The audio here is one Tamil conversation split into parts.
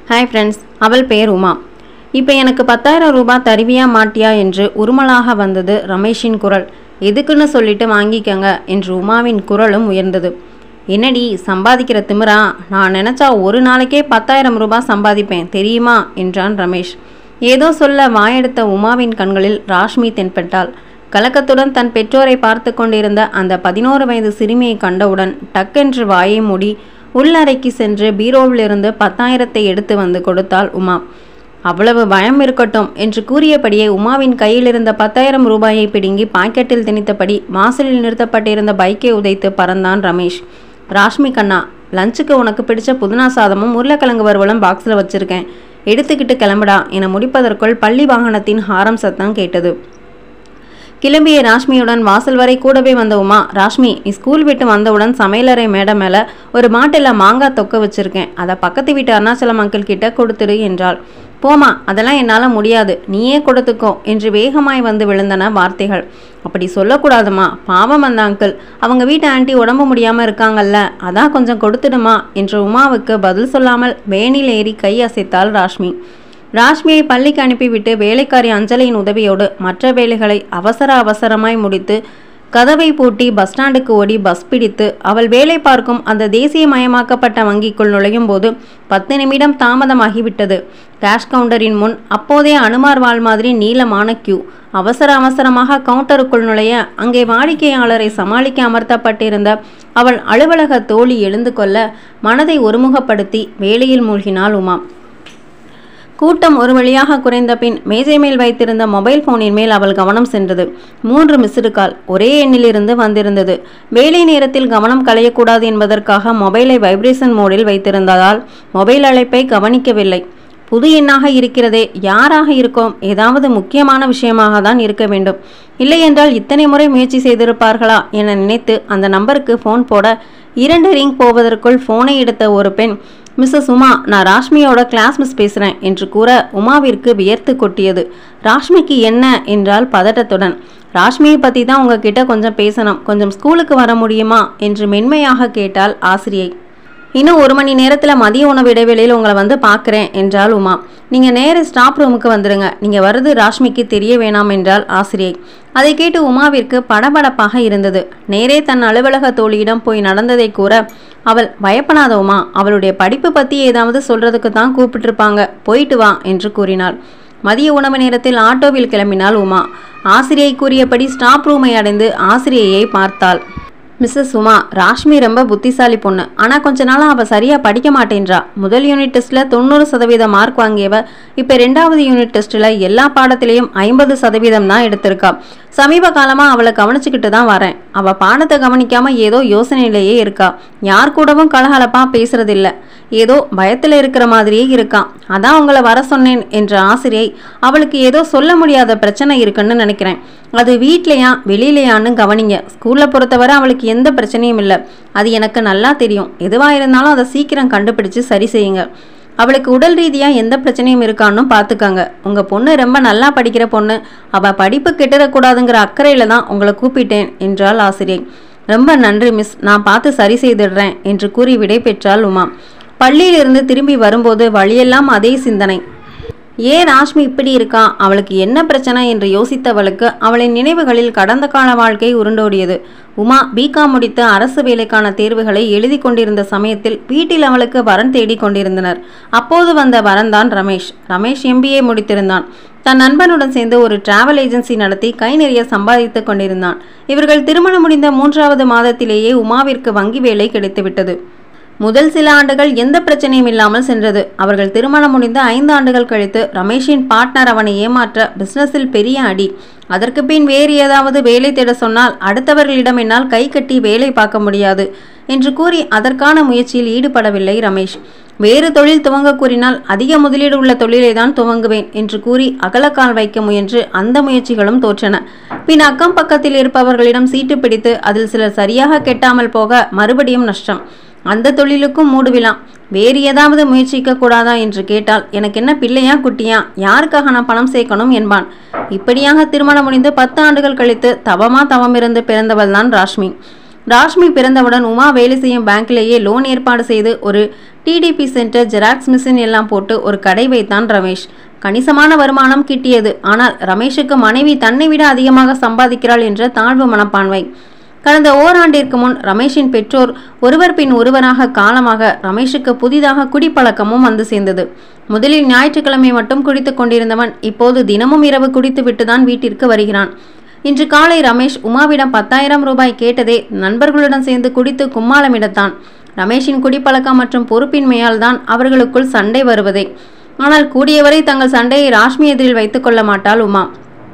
ஹாய் ஃப்ரெண்ட்ஸ் அவள் பேர் உமா இப்போ எனக்கு பத்தாயிரம் ரூபாய் தருவியா மாட்டியா என்று உருமலாக வந்தது ரமேஷின் குரல் எதுக்குன்னு சொல்லிட்டு வாங்கிக்கங்க என்று உமாவின் குரலும் உயர்ந்தது என்னடி சம்பாதிக்கிற திமிரா நான் நினச்சா ஒரு நாளைக்கே பத்தாயிரம் ரூபாய் சம்பாதிப்பேன் தெரியுமா என்றான் ரமேஷ் ஏதோ சொல்ல வாயெடுத்த உமாவின் கண்களில் ராஷ்மி தென்பட்டாள் கலக்கத்துடன் தன் பெற்றோரை பார்த்து கொண்டிருந்த அந்த பதினோரு வயது சிறுமியை கண்டவுடன் டக்கென்று வாயை மூடி உள்ளறைக்கு சென்று பீரோவிலிருந்து பத்தாயிரத்தை எடுத்து வந்து கொடுத்தாள் உமா அவ்வளவு பயம் இருக்கட்டும் என்று கூறியபடியே உமாவின் கையில் இருந்த பத்தாயிரம் ரூபாயை பிடுங்கி பாக்கெட்டில் திணித்தபடி வாசலில் நிறுத்தப்பட்டிருந்த பைக்கை உதைத்து பறந்தான் ரமேஷ் ராஷ்மி கண்ணா லஞ்சுக்கு உனக்கு பிடிச்ச புதினா சாதமும் உருளைக்கிழங்கு வறுவலும் பாக்ஸில் வச்சிருக்கேன் எடுத்துக்கிட்டு கிளம்புடா என முடிப்பதற்குள் பள்ளி வாகனத்தின் ஹாரம் சத்தம் கேட்டது கிளம்பிய ராஷ்மியுடன் வாசல் வரை கூடவே வந்த உமா ராஷ்மி நீ ஸ்கூல் விட்டு வந்தவுடன் சமையலறை மேடை மேலே ஒரு மாட்டில் மாங்காய் தொக்க வச்சிருக்கேன் அதை பக்கத்து வீட்டு அருணாச்சலம் அங்கிள் கிட்ட கொடுத்துரு என்றாள் போமா அதெல்லாம் என்னால் முடியாது நீயே கொடுத்துக்கோ என்று வேகமாய் வந்து விழுந்தன வார்த்தைகள் அப்படி சொல்லக்கூடாதுமா பாவம் அந்த அங்கிள் அவங்க வீட்டு ஆண்டி உடம்பு முடியாமல் இருக்காங்கல்ல அதான் கொஞ்சம் கொடுத்துடுமா என்று உமாவுக்கு பதில் சொல்லாமல் வேனில் ஏறி கை அசைத்தாள் ராஷ்மி ராஷ்மியை பள்ளிக்கு அனுப்பிவிட்டு வேலைக்காரி அஞ்சலியின் உதவியோடு மற்ற வேலைகளை அவசர அவசரமாய் முடித்து கதவை பூட்டி பஸ் ஸ்டாண்டுக்கு ஓடி பஸ் பிடித்து அவள் வேலை பார்க்கும் அந்த தேசியமயமாக்கப்பட்ட வங்கிக்குள் நுழையும் போது பத்து நிமிடம் தாமதமாகிவிட்டது கேஷ் கவுண்டரின் முன் அப்போதைய அனுமார் வாள் மாதிரி நீளமான கியூ அவசர அவசரமாக கவுண்டருக்குள் நுழைய அங்கே வாடிக்கையாளரை சமாளிக்க அமர்த்தப்பட்டிருந்த அவள் அலுவலக தோழி எழுந்து கொள்ள மனதை ஒருமுகப்படுத்தி வேலையில் மூழ்கினாள் உமா கூட்டம் ஒரு வழியாக குறைந்த பின் மேஜை மேல் வைத்திருந்த மொபைல் போனின் மேல் அவள் கவனம் சென்றது மூன்று மிஸ்டு கால் ஒரே எண்ணிலிருந்து வந்திருந்தது வேலை நேரத்தில் கவனம் களையக்கூடாது என்பதற்காக மொபைலை வைப்ரேஷன் மோடில் வைத்திருந்ததால் மொபைல் அழைப்பை கவனிக்கவில்லை புது எண்ணாக இருக்கிறதே யாராக இருக்கோம் ஏதாவது முக்கியமான விஷயமாக தான் இருக்க வேண்டும் இல்லை என்றால் இத்தனை முறை முயற்சி செய்திருப்பார்களா என நினைத்து அந்த நம்பருக்கு ஃபோன் போட இரண்டு ரிங் போவதற்குள் ஃபோனை எடுத்த ஒரு பெண் மிஸ்ஸஸ் உமா நான் ராஷ்மியோட கிளாஸ் மிஸ் பேசுகிறேன் என்று கூற உமாவிற்கு வியர்த்து கொட்டியது ராஷ்மிக்கு என்ன என்றால் பதட்டத்துடன் ராஷ்மியை பற்றி தான் உங்ககிட்ட கொஞ்சம் பேசணும் கொஞ்சம் ஸ்கூலுக்கு வர முடியுமா என்று மென்மையாக கேட்டாள் ஆசிரியை இன்னும் ஒரு மணி நேரத்தில் மதிய உணவு இடைவெளியில் உங்களை வந்து பார்க்குறேன் என்றாள் உமா நீங்கள் நேர ஸ்டாப் ரூமுக்கு வந்துடுங்க நீங்கள் வருது ராஷ்மிக்கு தெரிய வேணாம் என்றால் ஆசிரியை அதை கேட்டு உமாவிற்கு படபடப்பாக இருந்தது நேரே தன் அலுவலக தோழியிடம் போய் நடந்ததை கூற அவள் பயப்படாத உமா அவளுடைய படிப்பு பற்றி ஏதாவது சொல்கிறதுக்கு தான் கூப்பிட்டுருப்பாங்க போயிட்டு வா என்று கூறினாள் மதிய உணவு நேரத்தில் ஆட்டோவில் கிளம்பினாள் உமா ஆசிரியை கூறியபடி ஸ்டாப் ரூமை அடைந்து ஆசிரியையை பார்த்தாள் மிஸ்ஸஸ் உமா ராஷ்மி ரொம்ப புத்திசாலி பொண்ணு ஆனால் கொஞ்ச நாளாக அவள் சரியாக படிக்க மாட்டேன்றா முதல் யூனிட் டெஸ்ட்டில் தொண்ணூறு சதவீத மார்க் வாங்கியவ இப்போ ரெண்டாவது யூனிட் டெஸ்ட்டில் எல்லா பாடத்திலையும் ஐம்பது சதவீதம் தான் எடுத்திருக்கா சமீப காலமாக அவளை கவனிச்சுக்கிட்டு தான் வரேன் அவள் பாடத்தை கவனிக்காமல் ஏதோ யோசனையிலேயே இருக்கா யார் கூடவும் கலகலப்பாக பேசுறதில்ல ஏதோ பயத்தில் இருக்கிற மாதிரியே இருக்கான் அதான் உங்களை வர சொன்னேன் என்ற ஆசிரியை அவளுக்கு ஏதோ சொல்ல முடியாத பிரச்சனை இருக்குன்னு நினைக்கிறேன் அது வீட்லையா வெளியிலையான்னு கவனிங்க ஸ்கூலில் பொறுத்தவரை அவளுக்கு எந்த பிரச்சனையும் இல்லை அது எனக்கு நல்லா தெரியும் எதுவாக இருந்தாலும் அதை சீக்கிரம் கண்டுபிடிச்சு சரி செய்யுங்க அவளுக்கு உடல் ரீதியாக எந்த பிரச்சனையும் இருக்கான்னு பார்த்துக்கங்க உங்கள் பொண்ணு ரொம்ப நல்லா படிக்கிற பொண்ணு அவள் படிப்பு கெட்டுறக்கூடாதுங்கிற அக்கறையில் தான் உங்களை கூப்பிட்டேன் என்றாள் ஆசிரியை ரொம்ப நன்றி மிஸ் நான் பார்த்து சரி செய்திடுறேன் என்று கூறி விடை பெற்றாள் உமா பள்ளியிலிருந்து திரும்பி வரும்போது வழியெல்லாம் அதே சிந்தனை ஏன் ராஷ்மி இப்படி இருக்கா அவளுக்கு என்ன பிரச்சனை என்று யோசித்தவளுக்கு அவளின் நினைவுகளில் கடந்த கால வாழ்க்கை உருண்டோடியது உமா பிகாம் முடித்த அரசு வேலைக்கான தேர்வுகளை எழுதி கொண்டிருந்த சமயத்தில் வீட்டில் அவளுக்கு வரன் தேடி கொண்டிருந்தனர் அப்போது வந்த வரன்தான் ரமேஷ் ரமேஷ் எம்பிஏ முடித்திருந்தான் தன் நண்பனுடன் சேர்ந்து ஒரு டிராவல் ஏஜென்சி நடத்தி கை நிறைய சம்பாதித்து கொண்டிருந்தான் இவர்கள் திருமணம் முடிந்த மூன்றாவது மாதத்திலேயே உமாவிற்கு வங்கி வேலை கிடைத்துவிட்டது முதல் சில ஆண்டுகள் எந்த பிரச்சனையும் இல்லாமல் சென்றது அவர்கள் திருமணம் முடிந்த ஐந்து ஆண்டுகள் கழித்து ரமேஷின் பார்ட்னர் அவனை ஏமாற்ற பிசினஸில் பெரிய அடி அதற்கு பின் வேறு ஏதாவது வேலை தேட சொன்னால் அடுத்தவர்களிடம் என்னால் கை கட்டி வேலை பார்க்க முடியாது என்று கூறி அதற்கான முயற்சியில் ஈடுபடவில்லை ரமேஷ் வேறு தொழில் துவங்க கூறினால் அதிக முதலீடு உள்ள தொழிலை தான் துவங்குவேன் என்று கூறி அகலக்கால் வைக்க முயன்று அந்த முயற்சிகளும் தோற்றன பின் அக்கம் பக்கத்தில் இருப்பவர்களிடம் சீட்டு பிடித்து அதில் சிலர் சரியாக கெட்டாமல் போக மறுபடியும் நஷ்டம் அந்த தொழிலுக்கும் மூடுவிலாம் வேறு ஏதாவது முயற்சிக்க கூடாதா என்று கேட்டால் எனக்கு என்ன பிள்ளையா குட்டியா யாருக்காக நான் பணம் சேர்க்கணும் என்பான் இப்படியாக திருமணம் முடிந்து பத்து ஆண்டுகள் கழித்து தவமா தவமிருந்து பிறந்தவள் தான் ராஷ்மி ராஷ்மி பிறந்தவுடன் உமா வேலை செய்யும் பேங்க்லேயே லோன் ஏற்பாடு செய்து ஒரு டிடிபி சென்டர் ஜெராக்ஸ் மிஷின் எல்லாம் போட்டு ஒரு கடை வைத்தான் ரமேஷ் கணிசமான வருமானம் கிட்டியது ஆனால் ரமேஷுக்கு மனைவி தன்னை விட அதிகமாக சம்பாதிக்கிறாள் என்ற தாழ்வு மனப்பான்மை கடந்த ஓராண்டிற்கு முன் ரமேஷின் பெற்றோர் ஒருவர் பின் ஒருவராக காலமாக ரமேஷுக்கு புதிதாக குடிப்பழக்கமும் வந்து சேர்ந்தது முதலில் ஞாயிற்றுக்கிழமை மட்டும் குடித்துக் கொண்டிருந்தவன் இப்போது தினமும் இரவு குடித்துவிட்டு தான் வீட்டிற்கு வருகிறான் இன்று காலை ரமேஷ் உமாவிடம் பத்தாயிரம் ரூபாய் கேட்டதே நண்பர்களுடன் சேர்ந்து குடித்து கும்மாளமிடத்தான் ரமேஷின் குடிப்பழக்கம் மற்றும் பொறுப்பின்மையால் தான் அவர்களுக்குள் சண்டை வருவதே ஆனால் கூடியவரை தங்கள் சண்டையை ராஷ்மி எதிரில் வைத்துக் கொள்ள மாட்டாள் உமா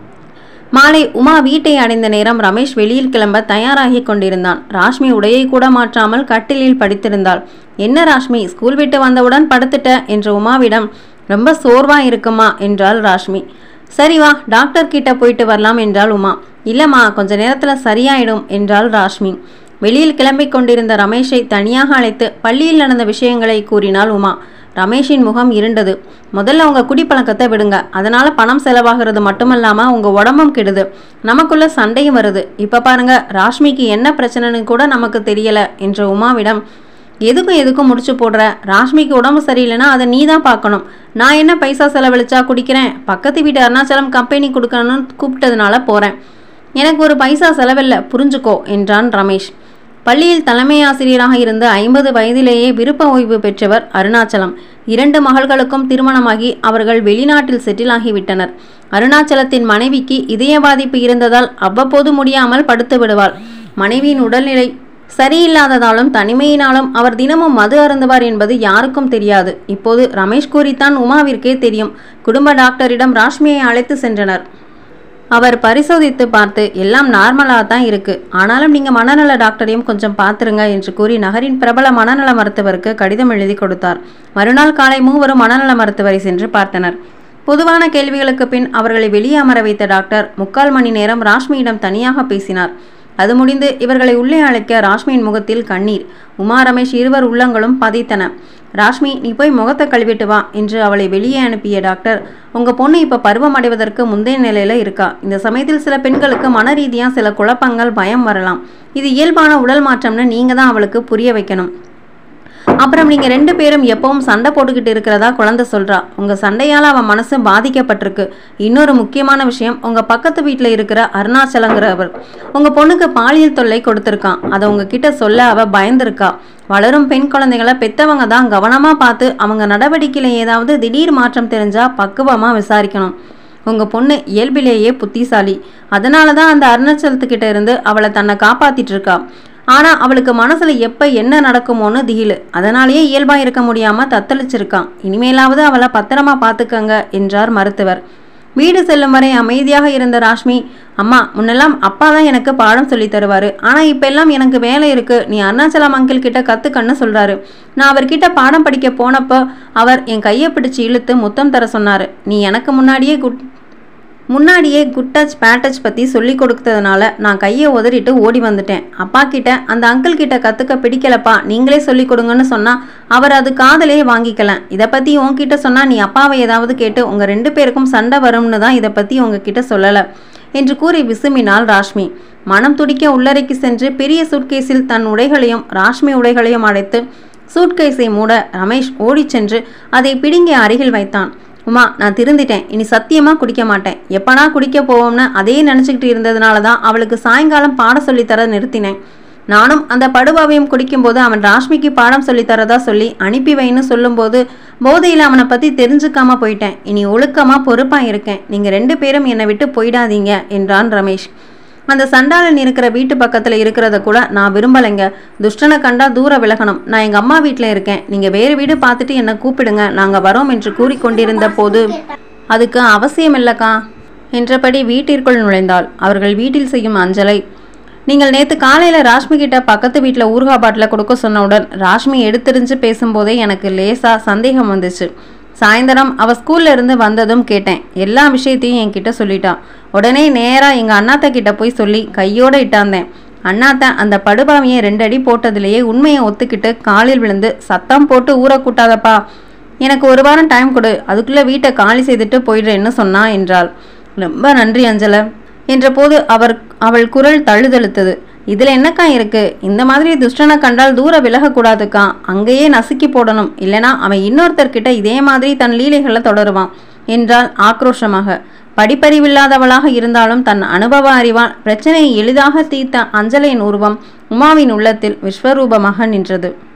மாலை உமா வீட்டை அடைந்த நேரம் ரமேஷ் வெளியில் கிளம்ப தயாராகி கொண்டிருந்தான் ராஷ்மி உடையை கூட மாற்றாமல் கட்டிலில் படித்திருந்தாள் என்ன ராஷ்மி ஸ்கூல் விட்டு வந்தவுடன் படுத்துட்ட என்ற உமாவிடம் ரொம்ப சோர்வா இருக்குமா என்றாள் ராஷ்மி சரி வா டாக்டர் கிட்ட போயிட்டு வரலாம் என்றாள் உமா இல்லம்மா கொஞ்ச நேரத்துல சரியாயிடும் என்றாள் ராஷ்மி வெளியில் கிளம்பிக் கொண்டிருந்த ரமேஷை தனியாக அழைத்து பள்ளியில் நடந்த விஷயங்களை கூறினாள் உமா ரமேஷின் முகம் இருண்டது முதல்ல உங்க குடிப்பழக்கத்தை விடுங்க அதனால பணம் செலவாகிறது மட்டுமல்லாம உங்க உடம்பும் கெடுது நமக்குள்ள சண்டையும் வருது இப்ப பாருங்க ராஷ்மிக்கு என்ன பிரச்சனைன்னு கூட நமக்கு தெரியல என்ற உமாவிடம் எதுக்கும் எதுக்கும் முடிச்சு போடுற ராஷ்மிக்கு உடம்பு சரியில்லைன்னா அதை நீ தான் பார்க்கணும் நான் என்ன பைசா செலவழிச்சா குடிக்கிறேன் பக்கத்து வீட்டு அருணாச்சலம் கம்பெனி கொடுக்கணும்னு கூப்பிட்டதுனால போகிறேன் எனக்கு ஒரு பைசா செலவில்லை புரிஞ்சுக்கோ என்றான் ரமேஷ் பள்ளியில் தலைமை ஆசிரியராக இருந்து ஐம்பது வயதிலேயே விருப்ப ஓய்வு பெற்றவர் அருணாச்சலம் இரண்டு மகள்களுக்கும் திருமணமாகி அவர்கள் வெளிநாட்டில் செட்டில் ஆகிவிட்டனர் அருணாச்சலத்தின் மனைவிக்கு இதய பாதிப்பு இருந்ததால் அவ்வப்போது முடியாமல் படுத்து விடுவாள் மனைவியின் உடல்நிலை சரியில்லாததாலும் தனிமையினாலும் அவர் தினமும் மது அருந்துவார் என்பது யாருக்கும் தெரியாது இப்போது ரமேஷ் கூறித்தான் உமாவிற்கே தெரியும் குடும்ப டாக்டரிடம் ராஷ்மியை அழைத்து சென்றனர் அவர் பரிசோதித்து பார்த்து எல்லாம் நார்மலாக தான் இருக்கு ஆனாலும் நீங்கள் மனநல டாக்டரையும் கொஞ்சம் பார்த்துருங்க என்று கூறி நகரின் பிரபல மனநல மருத்துவருக்கு கடிதம் எழுதி கொடுத்தார் மறுநாள் காலை மூவரும் மனநல மருத்துவரை சென்று பார்த்தனர் பொதுவான கேள்விகளுக்கு பின் அவர்களை வெளியே அமர வைத்த டாக்டர் முக்கால் மணி நேரம் ராஷ்மியிடம் தனியாக பேசினார் அது முடிந்து இவர்களை உள்ளே அழைக்க ராஷ்மியின் முகத்தில் கண்ணீர் உமா ரமேஷ் இருவர் உள்ளங்களும் பதைத்தன ராஷ்மி நீ போய் முகத்தை கழுவிட்டு வா என்று அவளை வெளியே அனுப்பிய டாக்டர் உங்க பொண்ணு இப்ப பருவம் அடைவதற்கு முந்தைய நிலையில இருக்கா இந்த சமயத்தில் சில பெண்களுக்கு மன ரீதியா சில குழப்பங்கள் பயம் வரலாம் இது இயல்பான உடல் மாற்றம்னு நீங்க தான் அவளுக்கு புரிய வைக்கணும் அப்புறம் நீங்க ரெண்டு பேரும் எப்பவும் சண்டை போட்டுக்கிட்டு இருக்கிறதா குழந்தை சொல்றா உங்க சண்டையால அவன் மனசு பாதிக்கப்பட்டிருக்கு இன்னொரு முக்கியமான விஷயம் உங்க பக்கத்து வீட்டில் இருக்கிற அருணாச்சலங்கிறவர் உங்க பொண்ணுக்கு பாலியல் தொல்லை கொடுத்துருக்கான் அதை உங்ககிட்ட சொல்ல அவ பயந்திருக்கா வளரும் பெண் குழந்தைகளை பெத்தவங்க தான் கவனமா பார்த்து அவங்க நடவடிக்கையில ஏதாவது திடீர் மாற்றம் தெரிஞ்சா பக்குவமா விசாரிக்கணும் உங்க பொண்ணு இயல்பிலேயே புத்திசாலி அதனால தான் அந்த அருணாச்சலத்துக்கிட்ட இருந்து அவளை தன்னை காப்பாத்திட்டு இருக்கா ஆனா அவளுக்கு மனசுல எப்ப என்ன நடக்குமோன்னு திகிலு அதனாலேயே இயல்பா இருக்க முடியாம தத்தளிச்சிருக்கான் இனிமேலாவது அவளை பத்திரமா பாத்துக்கங்க என்றார் மருத்துவர் வீடு செல்லும் வரை அமைதியாக இருந்த ராஷ்மி அம்மா முன்னெல்லாம் அப்பா தான் எனக்கு பாடம் சொல்லி தருவாரு ஆனா இப்ப எல்லாம் எனக்கு வேலை இருக்கு நீ அருணாச்சலம் அங்கிள் கிட்ட கத்துக்கன்னு சொல்றாரு நான் அவர்கிட்ட பாடம் படிக்க போனப்போ அவர் என் கையை பிடிச்சு இழுத்து முத்தம் தர சொன்னாரு நீ எனக்கு முன்னாடியே குட் முன்னாடியே குட் டச் பேட் டச் பற்றி சொல்லி கொடுத்ததுனால நான் கையை உதறிட்டு ஓடி வந்துட்டேன் அப்பா கிட்ட அந்த அங்கிள் கிட்ட கற்றுக்க பிடிக்கலப்பா நீங்களே சொல்லி கொடுங்கன்னு சொன்னால் அவர் அது காதலே வாங்கிக்கல இதை பற்றி உன்கிட்ட சொன்னால் நீ அப்பாவை ஏதாவது கேட்டு உங்கள் ரெண்டு பேருக்கும் சண்டை வரும்னு தான் இதை பற்றி உங்ககிட்ட சொல்லலை என்று கூறி விசுமினாள் ராஷ்மி மனம் துடிக்க உள்ளறைக்கு சென்று பெரிய சூட்கேஸில் தன் உடைகளையும் ராஷ்மி உடைகளையும் அடைத்து சூட்கேஸை மூட ரமேஷ் ஓடிச் சென்று அதை பிடுங்கி அருகில் வைத்தான் உமா நான் திருந்திட்டேன் இனி சத்தியமா குடிக்க மாட்டேன் எப்பனா குடிக்க போவோம்னு அதே நினச்சிக்கிட்டு இருந்ததுனால தான் அவளுக்கு சாயங்காலம் பாடம் சொல்லித்தர நிறுத்தினேன் நானும் அந்த படுபாவையும் குடிக்கும்போது அவன் ராஷ்மிக்கு பாடம் சொல்லித்தரதா சொல்லி அனுப்பி வைன்னு சொல்லும்போது போதையில் அவனை பற்றி தெரிஞ்சுக்காம போயிட்டேன் இனி ஒழுக்கமாக பொறுப்பாக இருக்கேன் நீங்கள் ரெண்டு பேரும் என்னை விட்டு போயிடாதீங்க என்றான் ரமேஷ் அந்த சண்டாளன் இருக்கிற வீட்டு பக்கத்தில் இருக்கிறத கூட நான் விரும்பலைங்க துஷ்டனை கண்டா தூர விலகணும் நான் எங்கள் அம்மா வீட்டில் இருக்கேன் நீங்கள் வேறு வீடு பார்த்துட்டு என்னை கூப்பிடுங்க நாங்கள் வரோம் என்று கூறிக்கொண்டிருந்த போது அதுக்கு அவசியம் இல்லைக்கா என்றபடி வீட்டிற்குள் நுழைந்தாள் அவர்கள் வீட்டில் செய்யும் அஞ்சலை நீங்கள் நேற்று காலையில் ராஷ்மி கிட்ட பக்கத்து வீட்டில் ஊர்கா பாட்டில் கொடுக்க சொன்னவுடன் ராஷ்மி எடுத்தெறிஞ்சு பேசும்போதே எனக்கு லேசா சந்தேகம் வந்துச்சு சாயந்தரம் அவ ஸ்கூல்ல இருந்து வந்ததும் கேட்டேன் எல்லா விஷயத்தையும் என்கிட்ட சொல்லிட்டான் உடனே நேரா எங்க அண்ணாத்த கிட்ட போய் சொல்லி கையோட இட்டாந்தேன் அண்ணாத்த அந்த படுபாவியை ரெண்டு அடி போட்டதுலேயே உண்மையை ஒத்துக்கிட்டு காலில் விழுந்து சத்தம் போட்டு ஊற கூட்டாதப்பா எனக்கு ஒரு வாரம் டைம் கொடு அதுக்குள்ள வீட்டை காலி செய்துட்டு போயிடுறேன்னு சொன்னா என்றாள் ரொம்ப நன்றி அஞ்சல என்றபோது அவர் அவள் குரல் தழுதழுத்தது இதில் என்னக்கா இருக்கு இந்த மாதிரி துஷ்டனை கண்டால் தூர விலகக்கூடாதுக்கா அங்கேயே நசுக்கி போடணும் இல்லனா அவன் இன்னொருத்தர்கிட்ட இதே மாதிரி தன் லீலைகளை தொடருவான் என்றால் ஆக்ரோஷமாக படிப்பறிவில்லாதவளாக இருந்தாலும் தன் அனுபவ அறிவால் பிரச்சனையை எளிதாக தீர்த்த அஞ்சலையின் உருவம் உமாவின் உள்ளத்தில் விஸ்வரூபமாக நின்றது